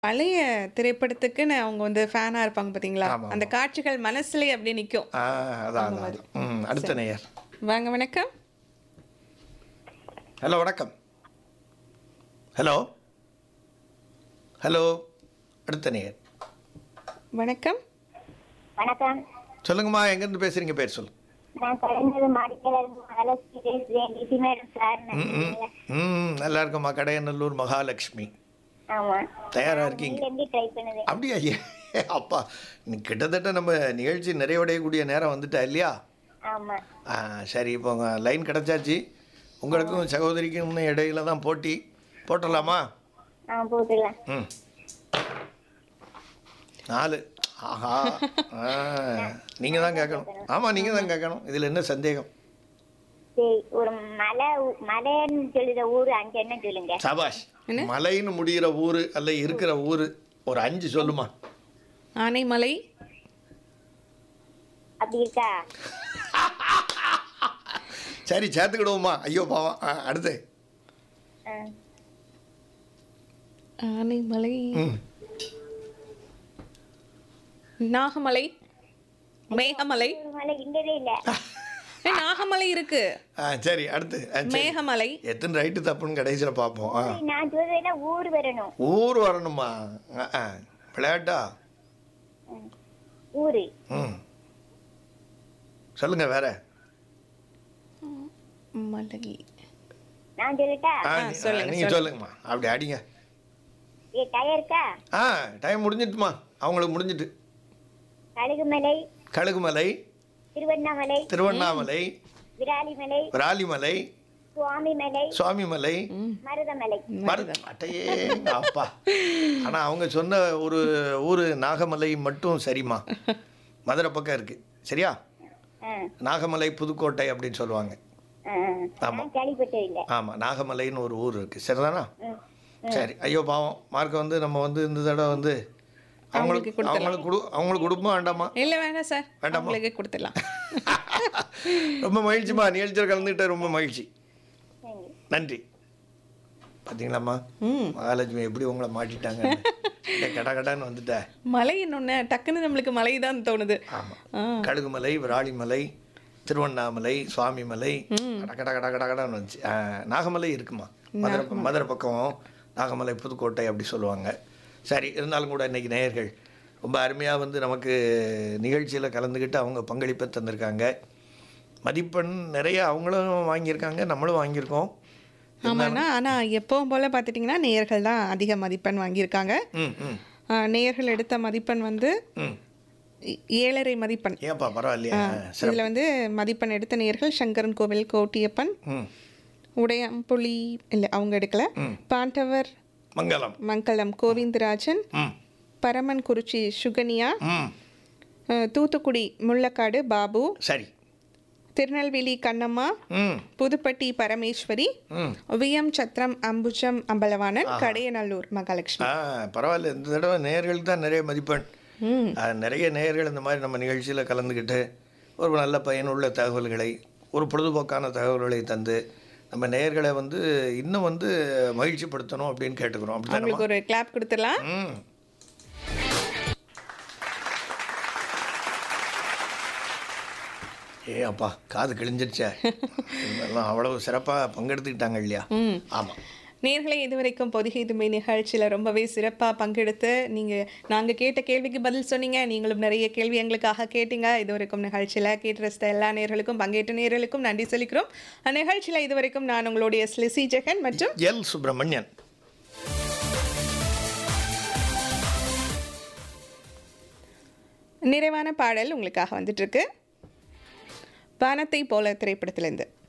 பழைய திரைப்படத்துக்குன்னு அவங்க வந்து ஃபேனா இருப்பாங்க பாத்தீங்களா ஆமா, அந்த காட்சிகள் மனசுலயே அப்படியே நிக்கும் ஆ அதான் அதான் அதான். ம் அடுத்த நேயர் வாங்க வணக்கம் ஹலோ வணக்கம் ஹலோ ஹலோ அடுத்த நேயர் வணக்கம் வணக்கம் சொல்லுங்கம்மா எங்கேருந்து பேசுறீங்க பேர் சொல்லு நான் கலைஞர் மாடிக்கலர் மகாலட்சுமி பேசுறேன் டிசி மேடம் சார் ம் ம் ம் நல்லா இருக்கம்மா கடையநல்லூர் மகாலட்சுமி ஆமா தயாரா இருக்கீங்க நீங்க எப்படி ட்ரை பண்ணுது அப்படியா ஐயா அப்பா நீ கிட்டத்தட்ட நம்ம நிகழ்ச்சி நிறைவடையக்கூடிய நேரம் வந்துட்டா இல்லையா ஆமா ஆ சரி இப்போ உங்கள் லைன் கிடச்சாச்சு உங்களுக்கும் சகோதரிக்கும் இடையில தான் போட்டி போட்டுடலாமா ஆ போட்டுடலாம் ம் நாலு ஆஹா நீங்கள் தான் கேட்கணும் ஆமாம் நீங்கள் தான் கேட்கணும் இதில் என்ன சந்தேகம் சரி ஒரு மலை ஊ- மலைன்னு சொல்லுற ஊரு அஞ்சு என்ன சொல்லுங்க சபாஷ் மலைன்னு முடிகிற ஊர் அல்ல இருக்கிற ஊர் ஒரு அஞ்சு சொல்லுமா ஆனைமலை அப்படி இருக்கா சரி சேர்த்துக்கிடுவோமா ஐயோ பாவம் ஆ, அடுத்து ஆ. ஆனைமலை ம் நாகமலை மேகமலை ஒரு மலை இல்லவே இல்ல ஏய், நாகமலை இருக்கு ஆ சரி அடுத்து ஆ, சரி. மேகமலை எத்தனை ரைட்டு தப்புன்னு கடைசியில் பார்ப்போம் ஆ நான் சொல்றேன்னா ஊர் வரணும் ஊர் வரணுமா ஆ, ஆ. விளையாட்டா ஊரு ம் சொல்லுங்க வேற மலை நான் சொல்லட்டா ஆ, ஆ, நீ- ஆ, சொல்லுங்க, நீங்க சொல்லுங்க. சொல்லுங்கம்மா அப்படி அடிங்க ஏ டயர் இருக்கா ஆ டைம் முடிஞ்சிட்டுமா அவங்களுக்கு முடிஞ்சிட்டு கழுகுமலை கழுகுமலை திருவண்ணாமலை திருவண்ணாமலை விராலிமலை விராலிமலை சுவாமிமலை சுவாமிமலை மருதமலை மருத அட்டையே அப்பா ஆனா அவங்க சொன்ன ஒரு ஊர் நாகமலை மட்டும் சரிம்மா மதுரை பக்கம் இருக்கு சரியா ஆ, நாகமலை புதுக்கோட்டை அப்படின்னு சொல்லுவாங்க ஆ, ஆமா. நான் கேள்விப்பட்டது இல்ல ஆமா நாகமலைன்னு ஒரு ஊர் இருக்கு சரிதானா ம். சரி ஐயோ பாவம் மார்க்கை வந்து நம்ம வந்து இந்த தடவை வந்து அவங்களுக்கு அவங்களுக்கு கொடு அவங்களுக்கு கொடுப்போம் வேண்டாமா இல்ல வேண்டாம் சார் வேண்டாமா? உங்களுக்கு கொடுத்துடலாம் ரொம்ப மகிழ்ச்சிமா நிகழ்ச்சியில் கலந்துக்கிட்ட ரொம்ப மகிழ்ச்சி சரி. நன்றி பார்த்தீங்களாம்மா ம் மகாலட்சுமி எப்படி உங்களை மாட்டிட்டாங்க கட கடன்னு வந்துட்டேன் மலை இன்னொன்னு டக்குன்னு நம்மளுக்கு மலை தான் தோணுது ஆமாம் ஆ கழுகுமலை விராலிமலை திருவண்ணாமலை சுவாமிமலை கட கட கட கட கடன்னு வந்துச்சு ஆ, நாகமலை இருக்குமா மதுரை மதுரை பக்கம் நாகமலை புதுக்கோட்டை அப்படி சொல்லுவாங்க சரி இருந்தாலும் கூட இன்னைக்கு நேயர்கள் ரொம்ப அருமையாக வந்து நமக்கு நிகழ்ச்சியில் கலந்துக்கிட்டு அவங்க பங்களிப்பை தந்திருக்காங்க மதிப்பெண் நிறைய அவங்களும் வாங்கியிருக்காங்க நம்மளும் வாங்கியிருக்கோம் ஆமாண்ணா ஆனா எப்பவும் போல பார்த்துட்டிங்கன்னா நேயர்கள் தான் அதிக மதிப்பெண் வாங்கியிருக்காங்க ம் ம் ஆ, நேயர்கள் எடுத்த மதிப்பெண் வந்து ம் ஏ- ஏழரை மதிப்பெண் ஏன்ப்பா பரவாயில்லையா இதுல வந்து மதிப்பெண் எடுத்த நேயர்கள் சங்கரன் கோவில் கோட்டியப்பன் ம் உடையம்புலி இல்லை அவங்க எடுக்கல பாண்டவர் மங்களம் மங்களம் கோவிந்தராஜன் ம் பரமன் குறிச்சி சுகனியா ம் அஹ், தூத்துக்குடி முள்ளக்காடு பாபு சரி திருநெல்வேலி கண்ணம்மா ம் புதுப்பட்டி பரமேஸ்வரி ம் விஎம் சத்திரம் அம்புஜம் அம்பலவாணன் கடையநல்லூர் மகாலட்சுமி ஆ பரவாயில்ல இந்த தடவை நேயர்களுக்கு தான் நிறைய மதிப்பெண் ம் ஆ, நிறைய நேயர்கள் இந்த மாதிரி நம்ம நிகழ்ச்சியில் கலந்துக்கிட்டு ஒரு நல்ல பயனுள்ள தகவல்களை ஒரு பொழுதுபோக்கான தகவல்களை தந்து நம்ம நேயர்களை வந்து இன்னும் வந்து மகிழ்ச்சிப்படுத்தணும் அப்படின்னு கேட்டுக்கிறோம் அப்படிதானம்மா அவங்களுக்கு ஒரு கிளாப் கொடுத்துடலாம் ம் ஏ அப்பா காது கிழிஞ்சிருச்சே எல்லாம் அவ்வளவு சிறப்பாக பங்கெடுத்துக்கிட்டாங்க இல்லையா ம் ஆமாம் நேர்களை இதுவரைக்கும் பொதிகை தும்பை நிகழ்ச்சியில் ரொம்பவே சிறப்பாக பங்கெடுத்து நீங்கள் நாங்கள் கேட்ட கேள்விக்கு பதில் சொன்னீங்க நீங்களும் நிறைய கேள்வி எங்களுக்காக கேட்டீங்க இதுவரைக்கும் நிகழ்ச்சியில் கேட்டு ரசித்த எல்லா நேர்களுக்கும் பங்கேற்ற நேர்களுக்கும் நன்றி சொல்லிக்கிறோம் நிகழ்ச்சியில் இதுவரைக்கும் நான் உங்களுடைய ஸ்லிசி ஜெகன் மற்றும் எல் சுப்பிரமணியன் நிறைவான பாடல் உங்களுக்காக வந்துட்டு இருக்கு வானத்தை போல திரைப்படத்திலிருந்து